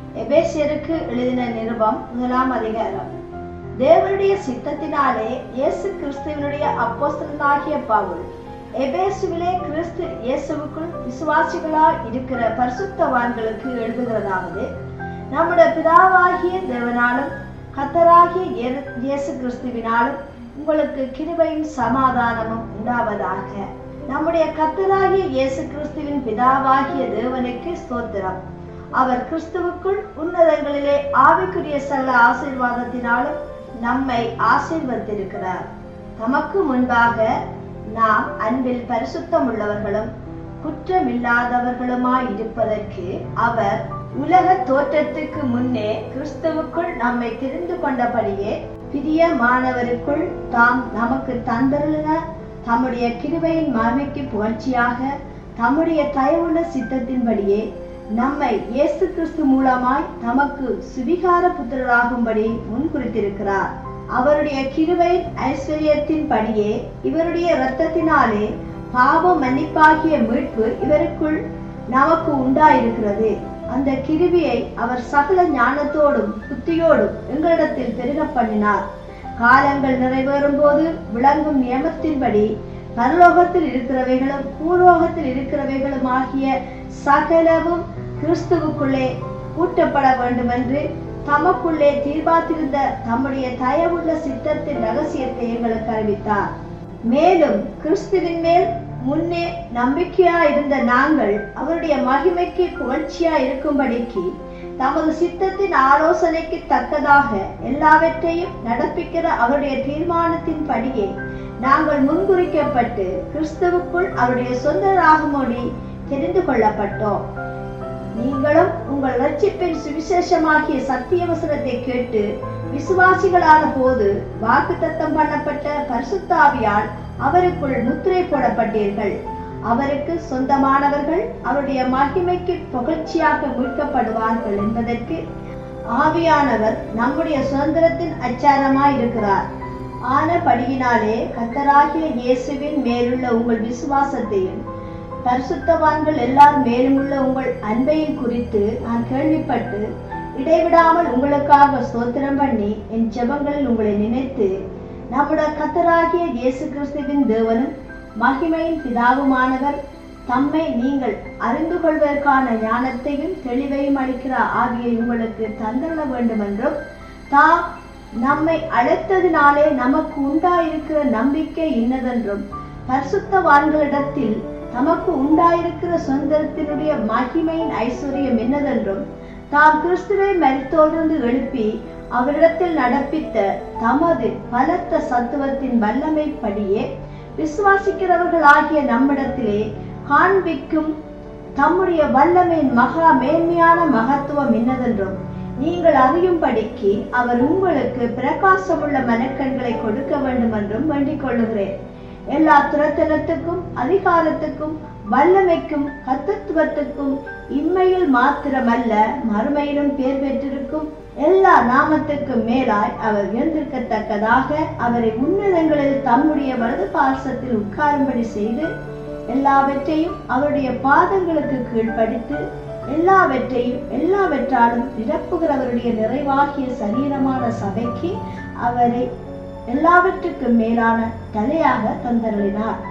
எபேசியருக்கு எழுதின நிருபம் முதலாம் அதிகாரம் தேவனுடைய சித்தத்தினாலே இயேசு கிறிஸ்துவனுடைய அப்போஸ்தலனாகிய பவுல் எபேசுவிலே கிறிஸ்து இயேசுவுக்குள் விசுவாசிகளாய் இருக்கிற பரிசுத்தவான்களுக்கு எழுதுகிறதாவது நம்முடைய பிதாவாகிய தேவனாலும் கத்தராகிய இயே- இயேசு கிறிஸ்துவினாலும் உங்களுக்கு கிருபையும் சமாதானமும் உண்டாவதாக நம்முடைய கத்தராகிய இயேசு கிறிஸ்துவின் பிதாவாகிய தேவனுக்கு ஸ்தோத்திரம் அவர் கிறிஸ்துவுக்குள் உன்னதங்களிலே ஆவிக்குரிய சகல ஆசீர்வாதத்தினாலும் நம்மை ஆசீர்வதித்திருக்கிறார் தமக்கு முன்பாக நாம் அன்பில் பரிசுத்தம் உள்ளவர்களும் குற்றமில்லாதவர்களுமாய் இருப்பதற்கு அவர் உலக தோற்றத்துக்கு முன்னே கிறிஸ்துவுக்குள் நம்மை தெரிந்து கொண்டபடியே பிரியமானவருக்குள் தாம் நமக்கு தந்தருளின தம்முடைய கிருபையின் மகிமைக்கு புகழ்ச்சியாக தம்முடைய தயவுள்ள சித்தத்தின்படியே நம்மை இயேசு கிறிஸ்து மூலமாய் தமக்கு சுவிகார புத்திரராகும்படி முன்குறித்திருக்கிறார் அவருடைய கிருபையின் ஐஸ்வர்யத்தின்படியே இவருடைய இரத்தத்தினாலே பாவ மன்னிப்பாகிய மீட்பு இவருக்குள் நமக்கு உண்டாயிருக்கிறது அந்த கிருபியை அவர் சகல ஞானத்தோடும் புத்தியோடும் எங்களிடத்தில் பெருக பண்ணினார் காலங்கள் நிறைவேறும் போது விளங்கும் நியமத்தின்படி பரலோகத்தில் இருக்கிறவைகளும் பூலோகத்தில் இருக்கிறவைகளும் ஆகிய சகலமும் கிறிஸ்துவுக்குள்ளே கூட்டப்பட வேண்டும் என்று தமக்குள்ளே தீர்மானித்திருந்த தம்முடைய தயவுள்ள சித்தத்தின் ரகசியத்தை எங்களுக்கு அறிவித்தார் மேலும் கிறிஸ்துவின் மேல் முன்னே நம்பிக்கையா இருந்த நாங்கள் அவருடைய மகிமைக்கு புகழ்ச்சியா இருக்கும்படிக்கு தமது சித்தத்தின் ஆலோசனைக்கு தக்கதாக எல்லாவற்றையும் நடப்பிக்கிற அவருடைய தீர்மானத்தின் படியே நாங்கள் முன்குறிக்கப்பட்டு கிறிஸ்துவுக்குள் அவருடைய சொந்தராகும்படி தெரிந்து கொள்ளப்பட்டோம் நீங்களும் உங்கள் ரட்சிப்பின் சுவிசேஷமாகிய சத்திய வசனத்தை கேட்டு விசுவாசிகளான போது வாக்குத்தத்தம் பண்ணப்பட்ட பரிசுத்தாவியால் அவருக்குள் முத்திரை போடப்பட்டீர்கள் அவருக்கு சொந்தமானவர்கள் அவருடைய மகிமைக்கு புகழ்ச்சியாக மீட்கப்படுவார்கள் என்பதற்கு ஆவியானவர் நம்முடைய சுதந்திரத்தின் அச்சாரமாய் இருக்கிறார் ஆனபடியினாலே கத்தராகிய இயேசுவின் மேலுள்ள உங்கள் விசுவாசத்தையும் பரிசுத்தவான்கள் எல்லார் மேலுமுள்ள உங்கள் அன்பையும் குறித்து நான் கேள்விப்பட்டு இடைவிடாமல் உங்களுக்காக ஸ்தோத்திரம் பண்ணி என் ஜெபங்களில் உங்களை நினைத்து நம்முடைய கத்தராகிய இயேசு கிறிஸ்துவின் தேவனும் மகிமையின் பிதாவுமானவர் தம்மை நீங்கள் அறிந்து கொள்வதற்கான ஞானத்தையும் தெளிவையும் அளிக்கிற ஆவியை உங்களுக்கு தந்தள்ள வேண்டும் என்றும் தாம் நம்மை அழைத்ததினாலே நமக்கு உண்டாயிருக்கிற நம்பிக்கை இன்னதென்றும் பரிசுத்தவான்களிடத்தில் தமக்கு உண்டாயிருக்கிற சுதந்திரத்தினுடைய மகிமையின் ஐஸ்வர்யம் என்னதென்றும் தாம் கிறிஸ்துவை மரித்தோடு எழுப்பி அவரிடத்தில் நடப்பித்த தமது பலத்த சத்துவத்தின் வல்லமைப்படியே விசுவாசிக்கிறவர்களாகிய நம்மிடத்திலே காண்பிக்கும் தம்முடைய வல்லமையின் மகா மேன்மையான மகத்துவம் என்னதென்றும் நீங்கள் அறியும்படிக்கு அவர் உங்களுக்கு பிரகாசமுள்ள மனக்கண்களை கொடுக்க வேண்டும் என்றும் வேண்டிக் கொள்ளுகிறேன் எல்லா துரத்தனத்துக்கும் அதிகாரத்துக்கும் வல்லமைக்கும் கத்தத்துவத்துக்கும் இம்மையில் மாத்திரமல்ல மறுமையிலும் பேர் பெற்றிருக்கும் எல்லா நாமத்துக்கும் மேலாய் அவர் உயர்ந்திருக்கத்தக்கதாக அவரை உன்னதங்களில் தம்முடைய வலது பாசத்தில் உட்காரும்படி செய்து எல்லாவற்றையும் அவருடைய பாதங்களுக்கு கீழ்ப்படுத்து எல்லாவற்றையும் எல்லாவற்றாலும் நிரப்புகிறவருடைய நிறைவாகிய சரீரமான சபைக்கு அவரை எல்லாவற்றுக்கும் மேலான தலையாக தந்தருளினார்